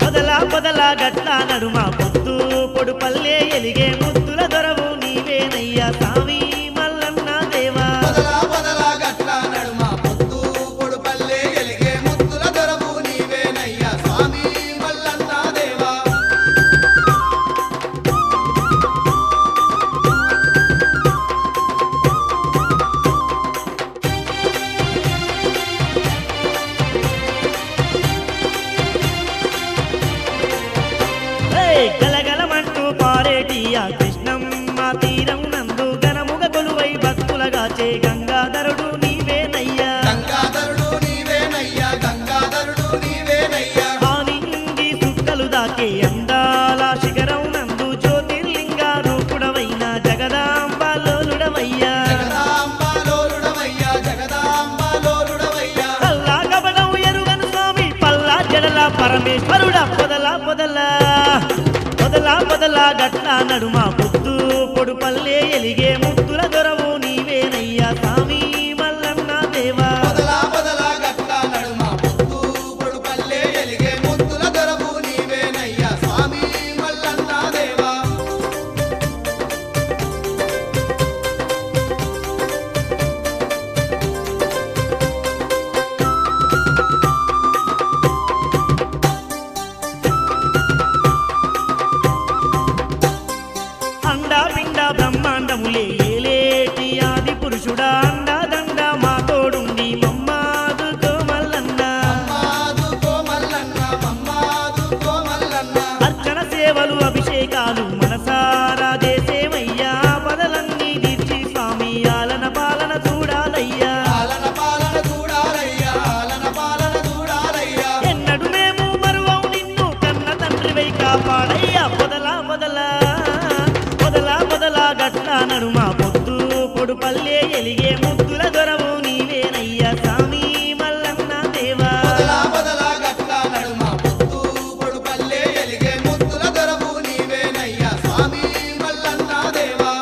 పొదల పొదల గట్ల నడుమ పొద్దు పొడు పల్లె ఎలిగే ముద్దుల దొరవు నీవేనయ్యా సామి మల్లన్న దేవా పొదల పొదల గట్ల నడుమ పొద్దు పొడుపల్లె ఎలిగే ముద్దుల దొరవు నీవేనయ్యా స్వామి మల్లన్న దేవా ఏయ్ గలగలమంటూ పారేటి ఆ కృష్ణమ్మ తీరం నందు గనముగ కొలువై భక్తులగాచే గంగాధరుడు నీవేనయ్యా గంగాధరుడు నీవేనయ్యా గంగాధరుడు నీవేనయ్యా ఆనింగి సుక్కలు దాకే అందాల శిఖరం నందు జ్యోతిర్లింగ రూపుడవైన జగదాంబాలోలుడవయ్యా జగదాంబాలోరుడవయ్యా జగదాంబాలోరుడవయ్యా పల్లా కబడం ఎరుగను స్వామి పల్లా జడల పరమేశ్వరుడ పొదల పొదల పొదల పొదల గట్ల నడుమ పొద్దు పొడు పల్లె ఎలిగే ముద్దుల దొరవు నీవేనయ్యా స్వామి మల్లన్న దేవా పొదల పొదల గట్ల నడుమ పొద్దు పొడుపల్లె ఎలిగే ముద్దుల దొరవు నీవేనయ్యా స్వామి మల్లన్న దేవా అండా పిండ బ్రహ్మాండములే ఏలేటి ఆది పురుషుడా అండా దండ మా తోడుండి మమ్మాదుకో మల్లన్న మమ్మాదుకో మల్లన్న మమ్మాదుకో మల్లన్న అర్చన సేవలు అభిషేకాలు మనసారా చేసేమయ్యా పదలన్నీ తీర్చి స్వామి ఆలన పాలన చూడాలయ్యా పాలన పాలన చూడాలయ్యా పాలన పాలన చూడాలయ్యా ఎన్నడు మేము మరువవు నిన్ను కన్న తండ్రివై కాపాడయ్యా పొదల పొదల పొదల పొదల గట్ల నడుమ పొద్దు పొడు పల్లె ఎలిగే ముద్దుల దొరవు నీవేనయ్యా స్వామి మల్లన్న దేవా పొదల పొదల గట్ల నడుమ పొద్దు పొడుపల్లె ఎలిగే ముద్దుల దొరవు నీవేనయ్యా స్వామి మల్లన్న దేవా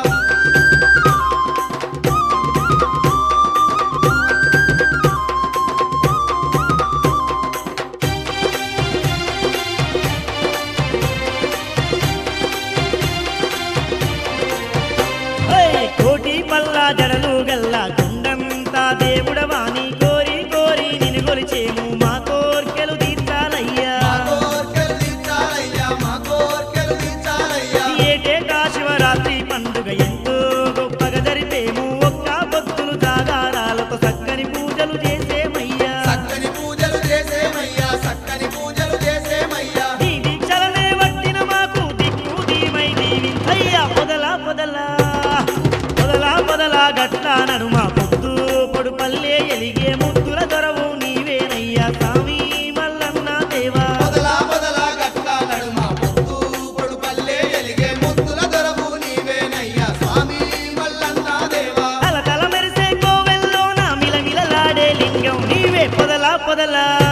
ఓయ్ కోటి పల్లా జడలు గల్ల గుండంతా దేవుడవాని కోరి కోరి నిన్ను కొలిచేము మా కోర్కెలు తీర్చాలయ్యా మా కోర్కెలు తీర్చాలయ్యా మా కోర్కెలు తీర్చాలయ్యా ఏటేటా శివరాత్రి పండుగ ఎంతో గొప్పగా జరిపేము ఒక్క భక్తులు జాగారాలతో చక్కని పూజలు చేసేమయ్యా చక్కని పూజలు చేసేమయ్యా చక్కని పూజలు చేసేమయ్యా ఈ దీక్షలనే వట్టిన మాకు దిక్కు దీమై దీవించయ్యా పొదల పొదల పొదల పొదల గట్ల నడుమ పొద్దు పొడు పల్లె ఎలిగే ముద్దుల దొరవు నీవేనయ్యా స్వామి మల్లన్న దేవా పొదల పొదల గట్ల నడుమ పొద్దు పొడుపల్లె ఎలిగే ముద్దుల దొరవు నీవేనయ్యా స్వామి మల్లన్న దేవా తల తల మెరిసే కోవెల్లోన మిలమిలలాడే లింగం నీవే పొదల పొదల